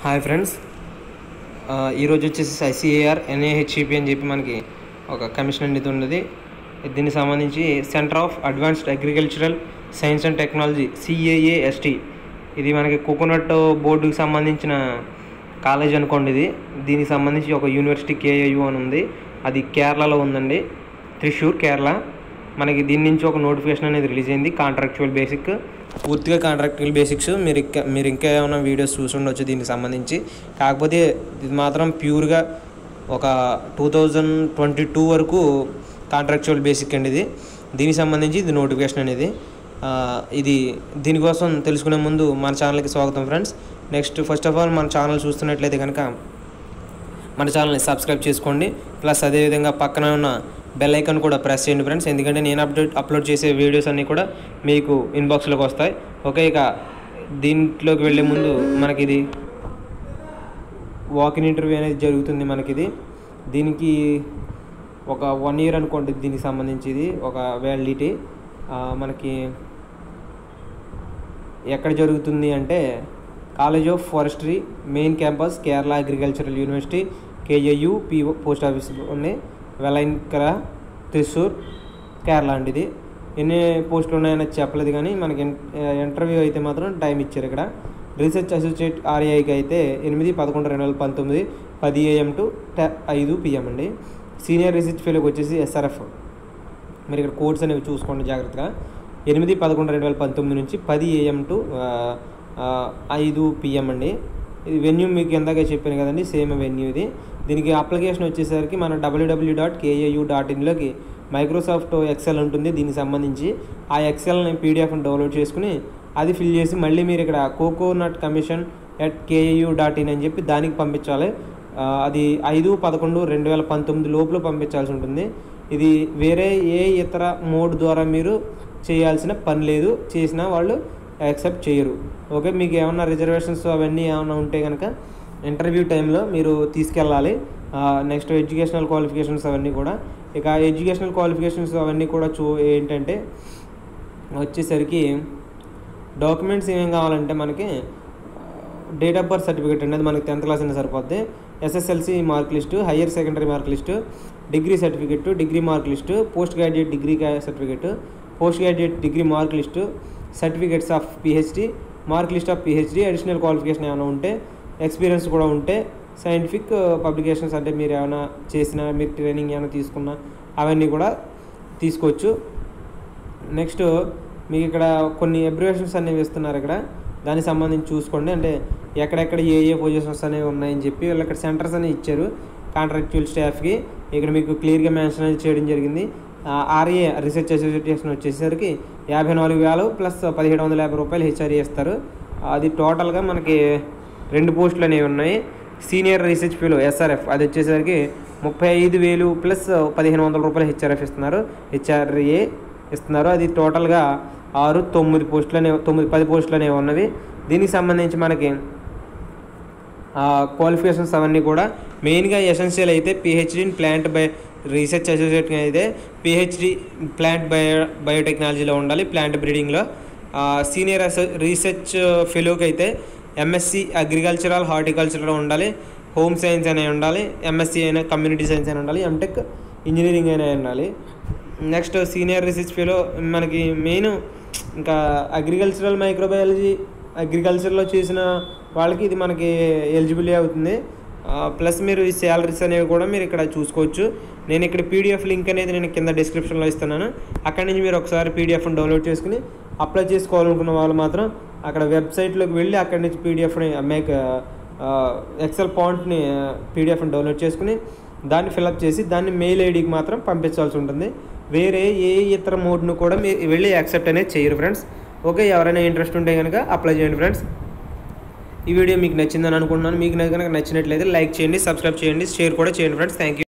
hi friends ఆ, ఈరోజు వచ్చేసి ఐసీఏఆర్ ఎన్ఏహెచ్ఈపి అని చెప్పి మనకి ఒక కమిషన్ అనేది ఉన్నది దీనికి సంబంధించి centre of advanced agricultural science and technology CAAST ఇది మనకి కోకోనట్ బోర్డుకి సంబంధించిన కాలేజ్ అనుకోండి ఇది దీనికి సంబంధించి ఒక యూనివర్సిటీ కేఏయు అని ఉంది అది కేరళలో ఉందండి త్రిశూర్ కేరళ మనకి దీని నుంచి ఒక నోటిఫికేషన్ అనేది రిలీజ్ అయింది కాంట్రాక్చువల్ బేసిక్ పూర్తిగా కాంట్రాక్చువల్ బేసిక్స్ మీరు ఇంకా మీరు ఇంకా ఏమైనా వీడియోస్ చూసి ఉండొచ్చు దీనికి సంబంధించి కాకపోతే ఇది మాత్రం ప్యూర్గా ఒక టూ థౌజండ్ ట్వంటీ టూ వరకు కాంట్రాక్చువల్ బేసిక్ అండి ఇది దీనికి సంబంధించి ఇది నోటిఫికేషన్ అనేది ఆ, ఇది దీనికోసం తెలుసుకునే ముందు మన ఛానల్కి స్వాగతం friends next first of all మన ఛానల్ చూస్తున్నట్లయితే కనుక మన ఛానల్ని సబ్స్క్రైబ్ చేసుకోండి ప్లస్ అదేవిధంగా పక్కన ఉన్న బెల్ ఐకాన్ కూడా ప్రెస్ చేయండి ఫ్రెండ్స్ ఎందుకంటే నేను అప్డేట్ అప్లోడ్ చేసే వీడియోస్ అన్నీ కూడా మీకు ఇన్బాక్స్లోకి వస్తాయి ఓకే ఇక దీంట్లోకి వెళ్ళే ముందు మనకి ఇది వాకిన్ ఇంటర్వ్యూ అనేది జరుగుతుంది మనకి ఇది దీనికి ఒక వన్ ఇయర్ అనుకోండి దీనికి సంబంధించి ఇది ఒక వ్యాలిడిటీ మనకి ఎక్కడ జరుగుతుంది అంటే college of forestry main campus Kerala agricultural university KAU PO post office ఉన్నాయి వెలైన్కర త్రిశూర్ కేరళ అండి ఇది ఎన్ని పోస్టులు ఉన్నాయని చెప్పలేదు కానీ మనకి ఇంటర్వ్యూ అయితే మాత్రం టైం ఇచ్చారు ఇక్కడ రీసెర్చ్ అసోసియేట్ ఆర్ఐకి అయితే ఎనిమిది పదకొండు రెండు వేల పంతొమ్మిది పది ఏఎం టు ఐదు పిఎం అండి సీనియర్ రీసెర్చ్ ఫెలోకి వచ్చేసి ఎస్ఆర్ఎఫ్ మీరు ఇక్కడ కోడ్స్ అనేవి చూసుకోండి జాగ్రత్తగా ఎనిమిది పదకొండు రెండు వేల పంతొమ్మిది నుంచి పది ఏఎం టు ఆ, ఆ, ఐదు పిఎం అండి ఇది వెన్యూ మీకు ఎందాక చెప్పాను కదండి సేమ్ వెన్యూ ఇది దీనికి అప్లికేషన్ వచ్చేసరికి మన డబ్ల్యూడబ్ల్యూ డాట్ కేఏయు డాట్ ఇన్లోకి మైక్రోసాఫ్ట్ ఎక్సెల్ ఉంటుంది దీనికి సంబంధించి ఆ ఎక్సెల్ని పీడిఎఫ్ని డౌన్లోడ్ చేసుకుని అది ఫిల్ చేసి మళ్ళీ మీరు ఇక్కడ coconut commission at KAU dot in అని చెప్పి దానికి పంపించాలి ఆ, అది ఐదు పదకొండు రెండు వేల పంతొమ్మిది లోపల పంపించాల్సి ఉంటుంది ఇది వేరే ఏ ఇతర మోడ్ ద్వారా మీరు చేయాల్సిన పని లేదు చేసినా వాళ్ళు యాక్సెప్ట్ చేయరు ఓకే మీకు ఏమన్నా రిజర్వేషన్స్ అవన్నీ ఏమైనా ఉంటే కనుక ఇంటర్వ్యూ టైంలో మీరు తీసుకెళ్ళాలి నెక్స్ట్ ఎడ్యుకేషనల్ క్వాలిఫికేషన్స్ అవన్నీ కూడా ఇక ఎడ్యుకేషనల్ క్వాలిఫికేషన్స్ అవన్నీ కూడా చూ ఏంటంటే వచ్చేసరికి డాక్యుమెంట్స్ ఏమేం కావాలంటే మనకి డేట్ ఆఫ్ బర్త్ సర్టిఫికేట్ అనేది మనకి టెన్త్ క్లాస్ అయినా సరిపోద్ది SSLC mark list higher secondary mark list degree certificate degree mark list post graduate degree certificate post graduate degree mark list certificates of PhD mark list of PhD additional qualification ఏమైనా ఉంటే experience కూడా ఉంటే scientific publications అంటే మీరు ఏమైనా చేసిన మీరు training ఏమైనా తీసుకున్నా అవన్నీ కూడా తీసుకోవచ్చు నెక్స్ట్ మీకు ఇక్కడ కొన్ని అబ్రివేషన్స్ అనేవి ఇస్తున్నారు ఇక్కడ దానికి సంబంధించి చూసుకోండి అంటే ఎక్కడెక్కడ ఏ ఏ పొజిషన్స్ అనేవి ఉన్నాయని చెప్పి వీళ్ళు ఇక్కడ సెంటర్స్ అనేవి ఇచ్చారు కాంట్రాక్చువల్ స్టాఫ్కి ఇక్కడ మీకు క్లియర్గా మెన్షన్ అనేది చేయడం జరిగింది ఆర్ఏ రీసెర్చ్ అసోసియేషన్ వచ్చేసరికి యాభై నాలుగు వేలు ప్లస్ పదిహేడు వందల యాభై రూపాయలు హెచ్ఆర్ఏ ఇస్తారు అది టోటల్గా మనకి రెండు పోస్టులు అనేవి ఉన్నాయి సీనియర్ రీసెర్చ్ ఫీలో ఎస్ఆర్ఎఫ్ అది వచ్చేసరికి ముప్పై ఐదు వేలు ప్లస్ పదిహేను వందల రూపాయలు హెచ్ఆర్ఎఫ్ ఇస్తున్నారు హెచ్ఆర్ఏ ఇస్తున్నారు అది టోటల్గా ఆరు తొమ్మిది పోస్టులు అనేవి తొమ్మిది పది పోస్టులు అనేవి ఉన్నవి దీనికి సంబంధించి మనకి క్వాలిఫికేషన్స్ అవన్నీ కూడా మెయిన్గా ఎసెన్షియల్ అయితే PhD in plant by research associate అయితే పిహెచ్డి ప్లాంట్ బయో బయోటెక్నాలజీలో ఉండాలి ప్లాంట్ బ్రీడింగ్లో సీనియర్ అసో రీసెర్చ్ ఫెలోకి అయితే ఎంఎస్సి అగ్రికల్చరల్ హార్టికల్చర్లో ఉండాలి హోమ్ సైన్స్ అనే ఉండాలి ఎంఎస్సి అయినా కమ్యూనిటీ సైన్స్ అయినా ఉండాలి ఎంటెక్ ఇంజనీరింగ్ అయినా ఉండాలి నెక్స్ట్ సీనియర్ రీసెర్చ్ ఫెలో మనకి మెయిన్ ఇంకా అగ్రికల్చరల్ మైక్రోబయాలజీ అగ్రికల్చర్లో చేసిన వాళ్ళకి ఇది మనకి ఎలిజిబిలిటీ అవుతుంది ప్లస్ మీరు ఈ శాలరీస్ అనేవి కూడా మీరు ఇక్కడ చూసుకోవచ్చు నేను ఇక్కడ పీడిఎఫ్ లింక్ అనేది నేను కింద డిస్క్రిప్షన్లో ఇస్తున్నాను అక్కడి నుంచి మీరు ఒకసారి పీడిఎఫ్ని డౌన్లోడ్ చేసుకుని అప్లై చేసుకోవాలనుకున్న వాళ్ళు మాత్రం అక్కడ వెబ్సైట్లోకి వెళ్ళి అక్కడి నుంచి పీడిఎఫ్ని మేక్ ఎక్సెల్ పాయింట్ని పీడిఎఫ్ని డౌన్లోడ్ చేసుకుని దాన్ని ఫిలప్ చేసి దాన్ని మెయిల్ ఐడికి మాత్రం పంపించాల్సి ఉంటుంది వేరే ఏ ఇతర మోడ్ను కూడా మీరు వెళ్ళి యాక్సెప్ట్ అనేది చేయరు ఫ్రెండ్స్ ఓకే ఎవరైనా ఇంట్రెస్ట్ ఉంటే కనుక అప్లై చేయండి ఫ్రెండ్స్ ఈ వీడియో మీకు నచ్చిందని అనుకుంటున్నాను మీకు కనుక నచ్చినట్లయితే లైక్ చేయండి సబ్స్క్రైబ్ చేయండి షేర్ కూడా చేయండి ఫ్రెండ్స్ థ్యాంక్ యూ